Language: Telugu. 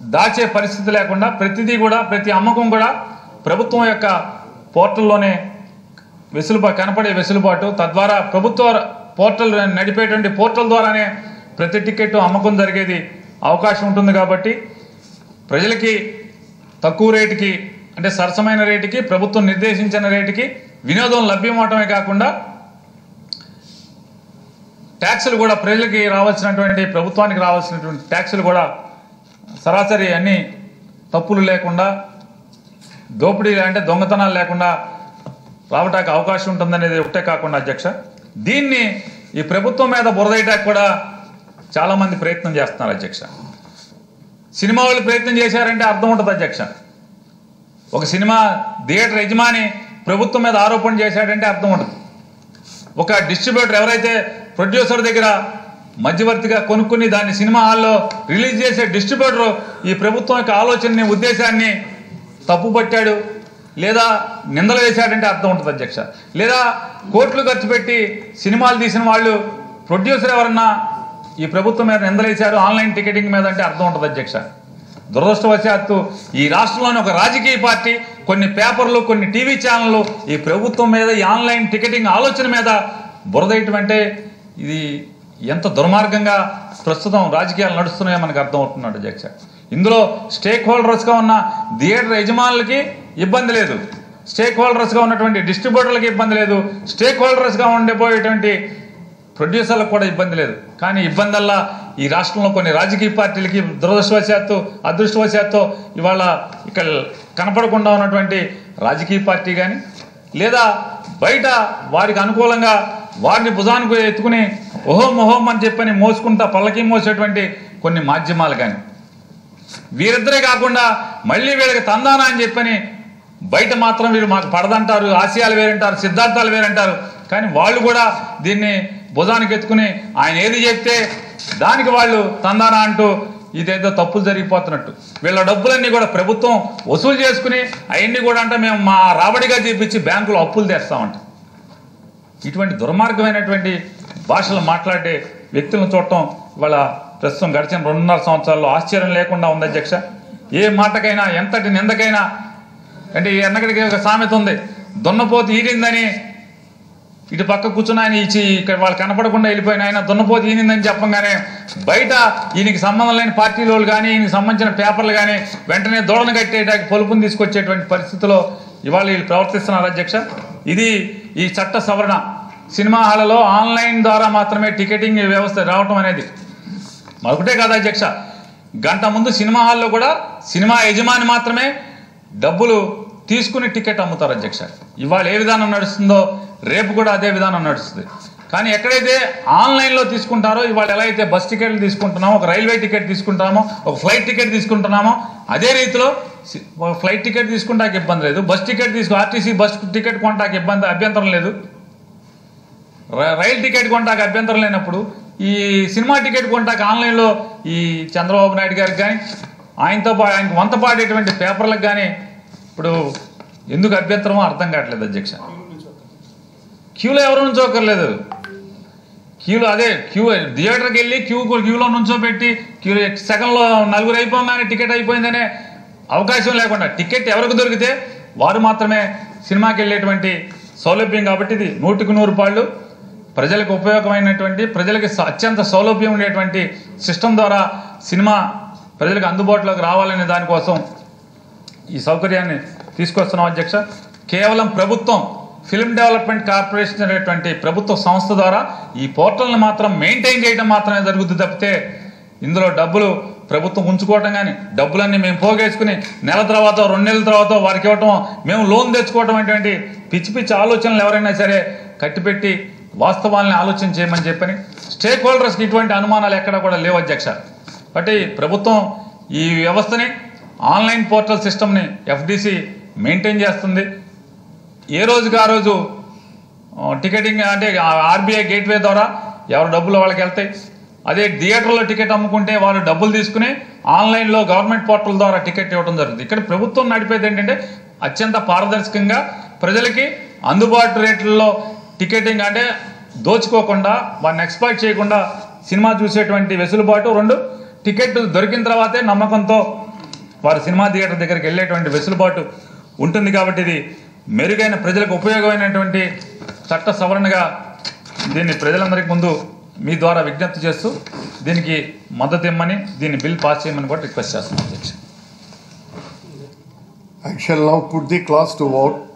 దాచే పరిస్థితి లేకుండా ప్రతిదీ కూడా ప్రతి అమ్మకం కూడా ప్రభుత్వం యొక్క పోర్టల్లోనే వెసులుబాటు కనపడే వెసులుబాటు తద్వారా ప్రభుత్వ పోర్టల్ నడిపేటువంటి పోర్టల్ ద్వారానే ప్రతి టికెట్ అమ్మకం జరిగేది అవకాశం ఉంటుంది కాబట్టి ప్రజలకి తక్కువ రేటుకి అంటే సరసమైన రేటుకి ప్రభుత్వం నిర్దేశించిన రేటుకి వినోదం లభ్యమవటమే కాకుండా ట్యాక్సులు కూడా ప్రజలకి రావాల్సినటువంటి ప్రభుత్వానికి రావాల్సినటువంటి ట్యాక్సులు కూడా సరాసరి అన్ని తప్పులు లేకుండా దోపిడీ అంటే దొంగతనాలు లేకుండా రావటానికి అవకాశం ఉంటుందనేది ఒకటే కాకుండా అధ్యక్ష దీన్ని ఈ ప్రభుత్వం మీద బురదయటానికి కూడా చాలామంది ప్రయత్నం చేస్తున్నారు అధ్యక్ష సినిమా వాళ్ళు ప్రయత్నం చేశారంటే అర్థం ఉంటుంది అధ్యక్ష ఒక సినిమా థియేటర్ యజమాని ప్రభుత్వం మీద ఆరోపణ చేశాడంటే అర్థం ఉంటుంది ఒక డిస్ట్రిబ్యూటర్ ఎవరైతే ప్రొడ్యూసర్ దగ్గర మధ్యవర్తిగా కొనుక్కుని దాన్ని సినిమా హాల్లో రిలీజ్ చేసే డిస్ట్రిబ్యూటర్ ఈ ప్రభుత్వం యొక్క ఆలోచనని ఉద్దేశాన్ని తప్పుపట్టాడు లేదా నిందలు వేశాడంటే అర్థం ఉంటుంది అధ్యక్ష లేదా కోట్లు ఖర్చు పెట్టి సినిమాలు తీసిన వాళ్ళు ప్రొడ్యూసర్ ఎవరన్నా ఈ ప్రభుత్వం మీద నిందలేశారు ఆన్లైన్ టికెటింగ్ మీద అంటే అర్థం ఉంటుంది అధ్యక్ష దురదృష్టవశాత్తు ఈ రాష్ట్రంలోని ఒక రాజకీయ పార్టీ కొన్ని పేపర్లు కొన్ని టీవీ ఛానళ్ళు ఈ ప్రభుత్వం మీద ఈ ఆన్లైన్ టికెటింగ్ ఆలోచన మీద బురదేయటం అంటే ఇది ఎంత దుర్మార్గంగా ప్రస్తుతం రాజకీయాలు నడుస్తున్నాయో మనకు అర్థమవుతున్నాడు అధ్యక్ష ఇందులో స్టేక్ హోల్డర్స్గా ఉన్న థియేటర్ యజమానులకి ఇబ్బంది లేదు స్టేక్ హోల్డర్స్గా ఉన్నటువంటి డిస్ట్రిబ్యూటర్లకి ఇబ్బంది లేదు స్టేక్ హోల్డర్స్గా ఉండిపోయేటువంటి ప్రొడ్యూసర్లకు కూడా ఇబ్బంది లేదు కానీ ఇబ్బందల్లా ఈ రాష్ట్రంలో కొన్ని రాజకీయ పార్టీలకి దురదృష్టవశాత్తు అదృష్టవశాత్తు ఇవాళ ఇక్కడ కనపడకుండా ఉన్నటువంటి రాజకీయ పార్టీ కానీ లేదా బయట వారికి అనుకూలంగా వారిని భుజానికి ఎత్తుకుని ఓహోం ఓహోం అని చెప్పని మోసుకుంటా పల్లకి మోసేటువంటి కొన్ని మాధ్యమాలు కానీ వీరిద్దరే కాకుండా మళ్ళీ వీళ్ళకి తందానా అని చెప్పని బయట మాత్రం వీరు మాకు పడదంటారు ఆశయాలు వేరంటారు సిద్ధాంతాలు వేరంటారు కానీ వాళ్ళు కూడా దీన్ని భుజానికి ఎత్తుకుని ఆయన ఏది చెప్తే దానికి వాళ్ళు తందానా అంటూ ఇదేదో తప్పులు జరిగిపోతున్నట్టు వీళ్ళ డబ్బులన్నీ కూడా ప్రభుత్వం వసూలు చేసుకుని అవన్నీ కూడా అంటే మేము మా రాబడిగా చూపించి బ్యాంకులో అప్పులు తెస్తామంట ఇటువంటి దుర్మార్గమైనటువంటి భాషలు మాట్లాడే వ్యక్తులను చూడటం ఇవాళ ప్రస్తుతం గడిచిన రెండున్నర సంవత్సరాల్లో ఆశ్చర్యం లేకుండా ఉంది అధ్యక్ష ఏ మాటకైనా ఎంతటి నిందకైనా అంటే ఈ ఎన్నకడికి ఒక సామెత ఉంది దున్నపోతు ఈరిందని ఇటు పక్క కూర్చున్న ఆయన ఇచ్చి ఇక్కడ వాళ్ళు కనపడకుండా వెళ్ళిపోయిన ఆయన దున్నపోతు ఈనిందని చెప్పంగానే బయట ఈయనకి సంబంధం లేని పార్టీల వాళ్ళు కానీ ఈయనకి సంబంధించిన పేపర్లు కానీ వెంటనే దూడను కట్టేయడానికి పొలుపుని తీసుకొచ్చేటువంటి పరిస్థితిలో ఇవాళ వీళ్ళు ప్రవర్తిస్తున్నారు అధ్యక్ష ఇది ఈ చట్ట సవరణ సినిమా హాలలో ఆన్లైన్ ద్వారా మాత్రమే టికెటింగ్ వ్యవస్థ రావటం అనేది మరొకటే కాదు అధ్యక్ష గంట ముందు సినిమా హాల్లో కూడా సినిమా యజమాని మాత్రమే డబ్బులు తీసుకుని టికెట్ అమ్ముతారు అధ్యక్ష ఇవాళ ఏ విధానం నడుస్తుందో రేపు కూడా అదే విధానం నడుస్తుంది కానీ ఎక్కడైతే ఆన్లైన్లో తీసుకుంటారో ఇవాళ ఎలా అయితే బస్ టికెట్లు తీసుకుంటున్నామో ఒక రైల్వే టికెట్ తీసుకుంటామో ఒక ఫ్లైట్ టికెట్ తీసుకుంటున్నామో అదే రీతిలో సి- ఒక ఫ్లైట్ టికెట్ తీసుకుంటానికి ఇబ్బంది లేదు బస్ టికెట్ తీసుకు ఆర్టీసీ బస్ టికెట్ కొంటాకి ఇబ్బంది అభ్యంతరం లేదు ర- రైలు టికెట్ కొంటాక అభ్యంతరం లేనప్పుడు ఈ సినిమా టికెట్ కొంటాక ఆన్లైన్లో ఈ చంద్రబాబు నాయుడు గారికి కానీ ఆయనతో పాటు ఆయనకు వంత పాడేటువంటి పేపర్లకు కానీ ఇప్పుడు ఎందుకు అభ్యంతరమో అర్థం కావట్లేదు అధ్యక్ష క్యూలో ఎవరు నుంచోకర్లేదు క్యూలో అదే క్యూ థియేటర్కి వెళ్ళి క్యూ క్యూలో నుంచోబెట్టి క్యూ సెకండ్లో నలుగురు అయిపోగానే టికెట్ అయిపోయిందనే అవకాశం లేకుండా టికెట్ ఎవరికి దొరికితే వారు మాత్రమే సినిమాకి వెళ్ళేటువంటి సౌలభ్యం కాబట్టి ఇది నూటికి నూరు పాళ్ళు ప్రజలకు ఉపయోగమైనటువంటి ప్రజలకి స- అత్యంత సౌలభ్యం ఉండేటువంటి సిస్టమ్ ద్వారా సినిమా ప్రజలకు అందుబాటులోకి రావాలనే దానికోసం ఈ సౌకర్యాన్ని తీసుకొస్తున్నాం అధ్యక్ష కేవలం ప్రభుత్వం ఫిల్మ్ డెవలప్మెంట్ కార్పొరేషన్ అనేటువంటి ప్రభుత్వ సంస్థ ద్వారా ఈ పోర్టల్ని మాత్రం మెయింటైన్ చేయడం మాత్రమే జరుగుతుంది తప్పితే ఇందులో డబ్బులు ప్రభుత్వం ఉంచుకోవటం కానీ డబ్బులన్నీ మేము పోగేసుకుని నెల తర్వాత రెండు నెలల తర్వాత వారికి ఇవ్వటం మేము లోన్ తెచ్చుకోవటం అనేటువంటి పిచ్చి పిచ్చి ఆలోచనలు ఎవరైనా సరే కట్టిపెట్టి వాస్తవాల్ని ఆలోచన చేయమని చెప్పని స్టేక్ హోల్డర్స్కి ఇటువంటి అనుమానాలు ఎక్కడ కూడా లేవు అధ్యక్ష కాబట్టి ప్రభుత్వం ఈ వ్యవస్థని ఆన్లైన్ పోర్టల్ సిస్టమ్ని ఎఫ్డిసి మెయింటైన్ చేస్తుంది ఏ రోజుకి ఆ రోజు ఆ, టికెటింగ్ అంటే ఆర్బీఐ గేట్వే ద్వారా ఎవరు డబ్బులు వాళ్ళకి వెళ్తాయి అదే థియేటర్లో టికెట్ అమ్ముకుంటే వాళ్ళు డబ్బులు తీసుకుని ఆన్లైన్లో గవర్నమెంట్ పోర్టల్ ద్వారా టికెట్ ఇవ్వడం జరుగుతుంది ఇక్కడ ప్రభుత్వం నడిపేది ఏంటంటే అత్యంత పారదర్శకంగా ప్రజలకి అందుబాటు రేట్లలో టికెటింగ్ అంటే దోచుకోకుండా వాడిని ఎక్స్ప్లాయిట్ చేయకుండా సినిమా చూసేటువంటి వెసులుబాటు రెండు టికెట్ దొరికిన తర్వాతే నమ్మకంతో వారి సినిమా థియేటర్ దగ్గరికి వెళ్ళేటువంటి వెసులుబాటు ఉంటుంది కాబట్టి ఇది మెరుగైన ప్రజలకు ఉపయోగమైనటువంటి చట్ట సవరణగా దీన్ని ప్రజలందరికీ ముందు మీ ద్వారా విజ్ఞప్తి చేస్తూ దీనికి మద్దతు ఇమ్మని దీన్ని బిల్ పాస్ చేయమని కూడా రిక్వెస్ట్ చేస్తున్నాం అధ్యక్ష I shall now put the class to vote.